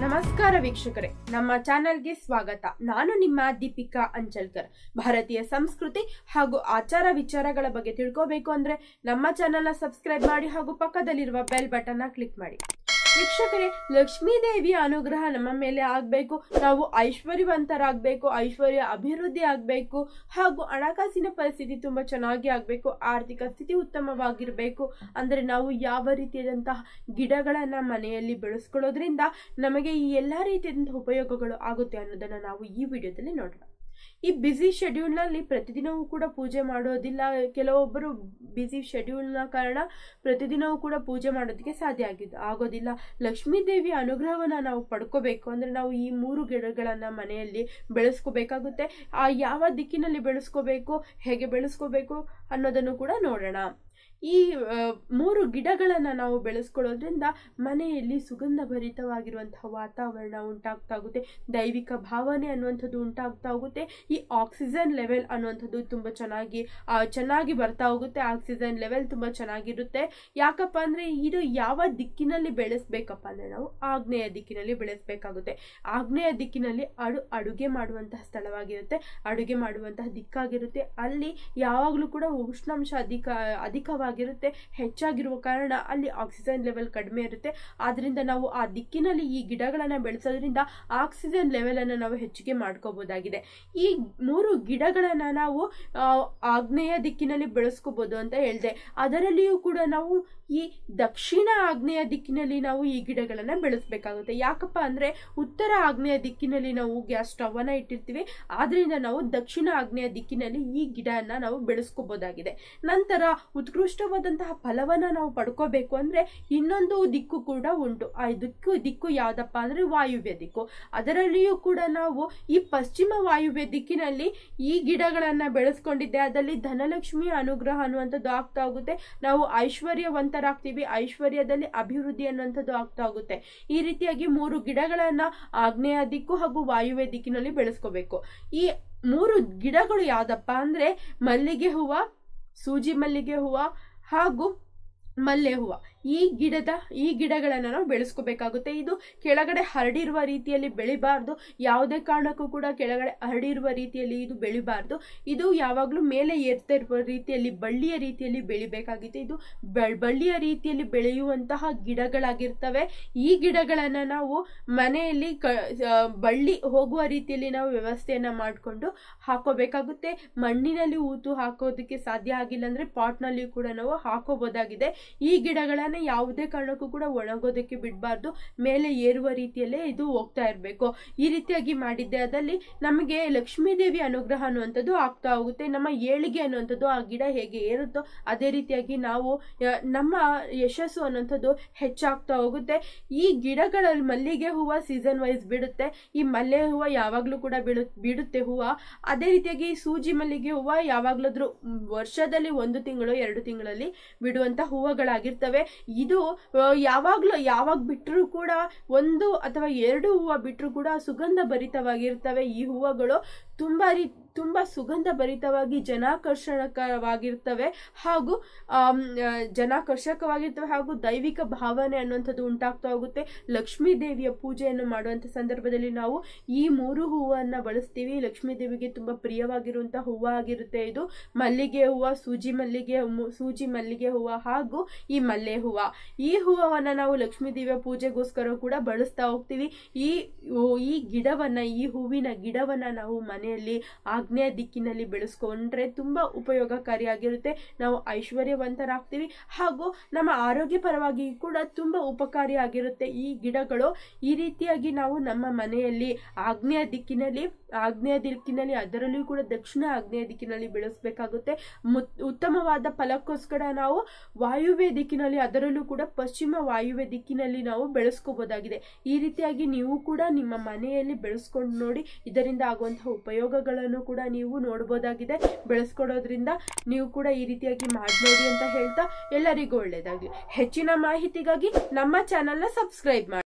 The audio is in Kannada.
ನಮಸ್ಕಾರ ವೀಕ್ಷಕರೇ ನಮ್ಮ ಚಾನೆಲ್ಗೆ ಸ್ವಾಗತ ನಾನು ನಿಮ್ಮ ದೀಪಿಕಾ ಅಂಚಲ್ಕರ್ ಭಾರತೀಯ ಸಂಸ್ಕೃತಿ ಹಾಗೂ ಆಚಾರ ವಿಚಾರಗಳ ಬಗ್ಗೆ ತಿಳ್ಕೋಬೇಕು ಅಂದ್ರೆ ನಮ್ಮ ಚಾನೆಲ್ನ ಸಬ್ಸ್ಕ್ರೈಬ್ ಮಾಡಿ ಹಾಗೂ ಪಕ್ಕದಲ್ಲಿರುವ ಬೆಲ್ ಬಟನ್ನ ಕ್ಲಿಕ್ ಮಾಡಿ ವೀಕ್ಷಕರೇ ಲಕ್ಷ್ಮೀ ದೇವಿಯ ಅನುಗ್ರಹ ನಮ್ಮ ಮೇಲೆ ಆಗಬೇಕು ನಾವು ಐಶ್ವರ್ಯವಂತರಾಗಬೇಕು ಐಶ್ವರ್ಯ ಅಭಿವೃದ್ಧಿ ಆಗಬೇಕು ಹಾಗೂ ಹಣಕಾಸಿನ ಪರಿಸ್ಥಿತಿ ತುಂಬಾ ಚೆನ್ನಾಗಿ ಆಗಬೇಕು ಆರ್ಥಿಕ ಸ್ಥಿತಿ ಉತ್ತಮವಾಗಿರಬೇಕು ಅಂದ್ರೆ ನಾವು ಯಾವ ರೀತಿಯಾದಂತಹ ಗಿಡಗಳನ್ನ ಮನೆಯಲ್ಲಿ ಬೆಳೆಸ್ಕೊಳ್ಳೋದ್ರಿಂದ ನಮಗೆ ಈ ಎಲ್ಲಾ ರೀತಿಯಾದಂತಹ ಉಪಯೋಗಗಳು ಆಗುತ್ತೆ ಅನ್ನೋದನ್ನ ನಾವು ಈ ವಿಡಿಯೋದಲ್ಲಿ ನೋಡೋಣ ಈ ಬ್ಯುಸಿ ಶೆಡ್ಯೂಲ್ನಲ್ಲಿ ಪ್ರತಿದಿನವೂ ಕೂಡ ಪೂಜೆ ಮಾಡೋದಿಲ್ಲ ಕೆಲವೊಬ್ಬರು ಬ್ಯುಸಿ ಶೆಡ್ಯೂಲ್ನ ಕಾರಣ ಪ್ರತಿದಿನವೂ ಕೂಡ ಪೂಜೆ ಮಾಡೋದಕ್ಕೆ ಸಾಧ್ಯ ಆಗಿದ್ದು ಆಗೋದಿಲ್ಲ ಲಕ್ಷ್ಮೀ ದೇವಿಯ ಅನುಗ್ರಹವನ್ನ ನಾವು ಪಡ್ಕೋಬೇಕು ಅಂದ್ರೆ ನಾವು ಈ ಮೂರು ಗಿಡಗಳನ್ನ ಮನೆಯಲ್ಲಿ ಬೆಳೆಸ್ಕೋಬೇಕಾಗುತ್ತೆ ಆ ಯಾವ ದಿಕ್ಕಿನಲ್ಲಿ ಬೆಳೆಸ್ಕೋಬೇಕು ಹೇಗೆ ಬೆಳೆಸ್ಕೋಬೇಕು ಅನ್ನೋದನ್ನು ಕೂಡ ನೋಡೋಣ ಈ ಆ, ಮೂರು ಗಿಡಗಳನ್ನು ನಾವು ಬೆಳೆಸ್ಕೊಳ್ಳೋದ್ರಿಂದ ಮನೆಯಲ್ಲಿ ಸುಗಂಧ ಭರಿತವಾಗಿರುವಂತಹ ವಾತಾವರಣ ಉಂಟಾಗ್ತಾ ಹೋಗುತ್ತೆ ದೈವಿಕ ಭಾವನೆ ಅನ್ನುವಂಥದ್ದು ಉಂಟಾಗ್ತಾ ಹೋಗುತ್ತೆ ಈ ಆಕ್ಸಿಜನ್ ಲೆವೆಲ್ ಅನ್ನುವಂಥದ್ದು ತುಂಬ ಚೆನ್ನಾಗಿ ಆ, ಚೆನ್ನಾಗಿ ಬರ್ತಾ ಹೋಗುತ್ತೆ ಆಕ್ಸಿಜನ್ ಲೆವೆಲ್ ತುಂಬ ಚೆನ್ನಾಗಿರುತ್ತೆ ಯಾಕಪ್ಪ ಅಂದರೆ ಇದು ಯಾವ ದಿಕ್ಕಿನಲ್ಲಿ ಬೆಳೆಸ್ಬೇಕಪ್ಪ ಅಂದರೆ ನಾವು ಆಗ್ನೇಯ ದಿಕ್ಕಿನಲ್ಲಿ ಬೆಳೆಸಬೇಕಾಗುತ್ತೆ ಆಗ್ನೇಯ ದಿಕ್ಕಿನಲ್ಲಿ ಅಡು ಅಡುಗೆ ಮಾಡುವಂತಹ ಸ್ಥಳವಾಗಿರುತ್ತೆ ಅಡುಗೆ ಮಾಡುವಂತಹ ದಿಕ್ಕಾಗಿರುತ್ತೆ ಅಲ್ಲಿ ಯಾವಾಗಲೂ ಕೂಡ ಉಷ್ಣಾಂಶ ಅಧಿಕ ಅಧಿಕವಾಗಿರುತ್ತೆ ಹೆಚ್ಚಾಗಿರುವ ಕಾರಣ ಅಲ್ಲಿ ಆಕ್ಸಿಜನ್ ಲೆವೆಲ್ ಕಡಿಮೆ ಇರುತ್ತೆ ಆದ್ರಿಂದ ನಾವು ಆ ದಿಕ್ಕಿನಲ್ಲಿ ಈ ಗಿಡಗಳನ್ನು ಬೆಳೆಸೋದ್ರಿಂದ ಆಕ್ಸಿಜನ್ ಲೆವೆಲ್ ಅನ್ನು ನಾವು ಹೆಚ್ಚಿಗೆ ಮಾಡ್ಕೋಬಹುದಾಗಿದೆ ಈ ಮೂರು ಗಿಡಗಳನ್ನ ನಾವು ಆ, ಆಗ್ನೇಯ ದಿಕ್ಕಿನಲ್ಲಿ ಬೆಳೆಸ್ಕೋಬಹುದು ಅಂತ ಹೇಳಿದೆ ಅದರಲ್ಲಿಯೂ ಕೂಡ ನಾವು ಈ ದಕ್ಷಿಣ ಆಗ್ನೇಯ ದಿಕ್ಕಿನಲ್ಲಿ ನಾವು ಈ ಗಿಡಗಳನ್ನ ಬೆಳೆಸಬೇಕಾಗುತ್ತೆ ಯಾಕಪ್ಪ ಅಂದ್ರೆ ಉತ್ತರ ಆಗ್ನೇಯ ದಿಕ್ಕಿನಲ್ಲಿ ನಾವು ಗ್ಯಾಸ್ ಸ್ಟವ್ ಅನ್ನ ಇಟ್ಟಿರ್ತೀವಿ ಆದ್ರಿಂದ ನಾವು ದಕ್ಷಿಣ ಆಗ್ನೇಯ ದಿಕ್ಕಿನಲ್ಲಿ ಈ ಗಿಡನ ನಾವು ಬೆಳೆಸ್ಕೋಬಹುದಾಗಿದೆ ನಂತರ ಉತ್ಕೃಷ್ಟವಾದಂತಹ ಫಲವನ್ನ ನಾವು ಪಡ್ಕೋಬೇಕು ಅಂದ್ರೆ ಇನ್ನೊಂದು ದಿಕ್ಕು ಕೂಡ ಉಂಟು ಆ ದಿಕ್ಕು ದಿಕ್ಕು ಯಾವ್ದಪ್ಪ ಅಂದ್ರೆ ವಾಯುವ್ಯ ದಿಕ್ಕು ಅದರಲ್ಲಿಯೂ ಕೂಡ ನಾವು ಈ ಪಶ್ಚಿಮ ವಾಯುವ್ಯ ದಿಕ್ಕಿನಲ್ಲಿ ಈ ಗಿಡಗಳನ್ನ ಬೆಳೆಸ್ಕೊಂಡಿದ್ದೆ ಅದರಲ್ಲಿ ಧನಲಕ್ಷ್ಮಿಯ ಅನುಗ್ರಹ ಅನ್ನುವಂಥದ್ದು ಆಗ್ತಾ ಹೋಗುತ್ತೆ ನಾವು ಐಶ್ವರ್ಯವಂತರಾಗ್ತೀವಿ ಐಶ್ವರ್ಯದಲ್ಲಿ ಅಭಿವೃದ್ಧಿ ಅನ್ನುವಂಥದ್ದು ಆಗ್ತಾ ಹೋಗುತ್ತೆ ಈ ರೀತಿಯಾಗಿ ಮೂರು ಗಿಡಗಳನ್ನ ಆಗ್ನೇಯ ದಿಕ್ಕು ಹಾಗೂ ವಾಯುವ್ಯ ದಿಕ್ಕಿನಲ್ಲಿ ಬೆಳೆಸ್ಕೋಬೇಕು ಈ ಮೂರು ಗಿಡಗಳು ಯಾವ್ದಪ್ಪ ಅಂದ್ರೆ ಮಲ್ಲಿಗೆ ಹೂವ ಸೂಜಿ ಮಲ್ಲಿಗೆ ಹೂವ ಹಾಗೂ ಮಲ್ಲೆ ಹೂವ ಈ ಗಿಡದ ಈ ಗಿಡಗಳನ್ನು ನಾವು ಬೆಳೆಸ್ಕೋಬೇಕಾಗುತ್ತೆ ಇದು ಕೆಳಗಡೆ ಹರಡಿರುವ ರೀತಿಯಲ್ಲಿ ಬೆಳಿಬಾರ್ದು ಯಾವುದೇ ಕಾರಣಕ್ಕೂ ಕೂಡ ಕೆಳಗಡೆ ಹರಡಿರುವ ರೀತಿಯಲ್ಲಿ ಇದು ಬೆಳಿಬಾರ್ದು ಇದು ಯಾವಾಗಲೂ ಮೇಲೆ ಏರ್ತಾ ಇರುವ ರೀತಿಯಲ್ಲಿ ಬಳ್ಳಿಯ ರೀತಿಯಲ್ಲಿ ಬೆಳಿಬೇಕಾಗಿತ್ತು ಇದು ಬೆ- ಬಳ್ಳಿಯ ರೀತಿಯಲ್ಲಿ ಬೆಳೆಯುವಂತಹ ಗಿಡಗಳಾಗಿರ್ತವೆ ಈ ಗಿಡಗಳನ್ನು ನಾವು ಮನೆಯಲ್ಲಿ ಕ ಆ, ಬಳ್ಳಿ ಹೋಗುವ ರೀತಿಯಲ್ಲಿ ನಾವು ವ್ಯವಸ್ಥೆಯನ್ನ ಮಾಡಿಕೊಂಡು ಹಾಕೋಬೇಕಾಗುತ್ತೆ ಮಣ್ಣಿನಲ್ಲಿ ಊತು ಹಾಕೋದಕ್ಕೆ ಸಾಧ್ಯ ಆಗಿಲ್ಲ ಅಂದ್ರೆ ಪಾಟ್ನಲ್ಲಿ ಕೂಡ ನಾವು ಹಾಕೋಬಹುದಾಗಿದೆ ಈ ಗಿಡಗಳನ್ನ ಯಾವುದೇ ಕಾರಣಕ್ಕೂ ಕೂಡ ಒಣಗೋದಕ್ಕೆ ಬಿಡಬಾರ್ದು ಮೇಲೆ ಏರುವ ರೀತಿಯಲ್ಲೇ ಇದು ಹೋಗ್ತಾ ಇರಬೇಕು ಈ ರೀತಿಯಾಗಿ ಮಾಡಿದ್ದೆ ಅದಲ್ಲಿ ನಮಗೆ ಲಕ್ಷ್ಮೀ ದೇವಿ ಅನುಗ್ರಹ ಅನ್ನುವಂಥದ್ದು ಆಗ್ತಾ ಹೋಗುತ್ತೆ ನಮ್ಮ ಏಳಿಗೆ ಅನ್ನುವಂಥದ್ದು ಆ ಗಿಡ ಹೇಗೆ ಏರುತ್ತೋ ಅದೇ ರೀತಿಯಾಗಿ ನಾವು ಆ, ನಮ್ಮ ಯಶಸ್ಸು ಅನ್ನುವಂಥದ್ದು ಹೆಚ್ಚಾಗ್ತಾ ಹೋಗುತ್ತೆ ಈ ಗಿಡಗಳಲ್ಲಿ ಮಲ್ಲಿಗೆ ಹೂವು ಸೀಸನ್ ವೈಸ್ ಬಿಡುತ್ತೆ ಈ ಮಲ್ಲೆ ಹೂವು ಯಾವಾಗಲೂ ಕೂಡ ಬಿಡು ಬಿಡುತ್ತೆ ಹೂವು ಅದೇ ರೀತಿಯಾಗಿ ಈ ಸೂಜಿ ಮಲ್ಲಿಗೆ ಹೂವು ಯಾವಾಗ್ಲಾದ್ರೂ ಮ್, ವರ್ಷದಲ್ಲಿ ಒಂದು ತಿಂಗಳು ಎರಡು ತಿಂಗಳಲ್ಲಿ ಬಿಡುವಂತ ಹೂವುಗಳಾಗಿರ್ತವೆ ಇದು ಆ, ಯಾವಾಗ್ಲೂ ಯಾವಾಗ ಬಿಟ್ಟರೂ ಕೂಡ ಒಂದು ಅಥವಾ ಎರಡು ಹೂವು ಬಿಟ್ಟರೂ ಕೂಡ ಸುಗಂಧ ಭರಿತವಾಗಿರ್ತವೆ ಈ ಹೂವುಗಳು ತುಂಬಾ ರೀ ತುಂಬಾ ಸುಗಂಧ ಭರಿತವಾಗಿ ಜನಾಕರ್ಷಣಕವಾಗಿರ್ತವೆ ಹಾಗೂ ಆಮ್, ಆ, ಜನಾಕರ್ಷಕವಾಗಿರ್ತವೆ ಹಾಗೂ ದೈವಿಕ ಭಾವನೆ ಅನ್ನುವಂಥದ್ದು ಉಂಟಾಗ್ತಾ ಹೋಗುತ್ತೆ ಲಕ್ಷ್ಮೀ ದೇವಿಯ ಪೂಜೆಯನ್ನು ಮಾಡುವಂಥ ಸಂದರ್ಭದಲ್ಲಿ ನಾವು ಈ ಮೂರು ಹೂವನ್ನ ಬಳಸ್ತೀವಿ ಲಕ್ಷ್ಮೀ ದೇವಿಗೆ ತುಂಬಾ ಪ್ರಿಯವಾಗಿರುವಂತಹ ಹೂವು ಆಗಿರುತ್ತೆ ಇದು ಮಲ್ಲಿಗೆ ಹೂವು ಸೂಜಿ ಮಲ್ಲಿಗೆ ಮು- ಸೂಜಿ ಮಲ್ಲಿಗೆ ಹೂವು ಹಾಗೂ ಈ ಮಲ್ಲೆ ಹೂವು ಈ ಹೂವನ್ನ ನಾವು ಲಕ್ಷ್ಮೀ ದೇವಿಯ ಪೂಜೆಗೋಸ್ಕರ ಕೂಡ ಬಳಸ್ತಾ ಹೋಗ್ತೀವಿ ಈ ಹೂ- ಈ ಗಿಡವನ್ನ ಈ ಹೂವಿನ ಗಿಡವನ್ನ ನಾವು ಮನೆಯಲ್ಲಿ ಆಗ್ನೇಯ ದಿಕ್ಕಿನಲ್ಲಿ ಬೆಳೆಸ್ಕೊಂಡ್ರೆ ತುಂಬಾ ಉಪಯೋಗಕಾರಿಯಾಗಿರುತ್ತೆ ನಾವು ಐಶ್ವರ್ಯವಂತರಾಗ್ತೀವಿ ಹಾಗೂ ನಮ್ಮ ಆರೋಗ್ಯ ಪರವಾಗಿ ಕೂಡ ತುಂಬಾ ಉಪಕಾರಿಯಾಗಿರುತ್ತೆ ಈ ಗಿಡಗಳು ಈ ರೀತಿಯಾಗಿ ನಾವು ನಮ್ಮ ಮನೆಯಲ್ಲಿ ಆಗ್ನೇಯ ದಿಕ್ಕಿನಲ್ಲಿ ಆಗ್ನೇಯ ದಿಕ್ಕಿನಲ್ಲಿ ಅದರಲ್ಲಿಯೂ ಕೂಡ ದಕ್ಷಿಣ ಆಗ್ನೇಯ ದಿಕ್ಕಿನಲ್ಲಿ ಬೆಳೆಸಬೇಕಾಗುತ್ತೆ ಮುತ್- ಉತ್ತಮವಾದ ಫಲಕ್ಕೋಸ್ಕರ ನಾವು ವಾಯುವ್ಯ ದಿಕ್ಕಿನಲ್ಲಿ ಅದರಲ್ಲೂ ಕೂಡ ಪಶ್ಚಿಮ ವಾಯುವ್ಯ ದಿಕ್ಕಿನಲ್ಲಿ ನಾವು ಬೆಳೆಸ್ಕೋಬಹುದಾಗಿದೆ ಈ ರೀತಿಯಾಗಿ ನೀವು ಕೂಡ ನಿಮ್ಮ ಮನೆಯಲ್ಲಿ ಬೆಳೆಸ್ಕೊಂಡು ನೋಡಿ ಇದರಿಂದ ಆಗುವಂತಹ ಉಪಯೋಗಗಳನ್ನು ಕೂಡ ನೀವು ನೋಡ್ಬೋದಾಗಿದೆ ಬೆಳೆಸ್ಕೊಡೋದ್ರಿಂದ ನೀವು ಕೂಡ ಈ ರೀತಿಯಾಗಿ ಮಾಡಿ ನೋಡಿ ಅಂತ ಹೇಳ್ತಾ ಎಲ್ಲರಿಗೂ ಒಳ್ಳೆಯದಾಗಲಿ ಹೆಚ್ಚಿನ ಮಾಹಿತಿಗಾಗಿ ನಮ್ಮ ಚಾನಲ್ನ ಸಬ್ಸ್ಕ್ರೈಬ್ ಮಾಡಿ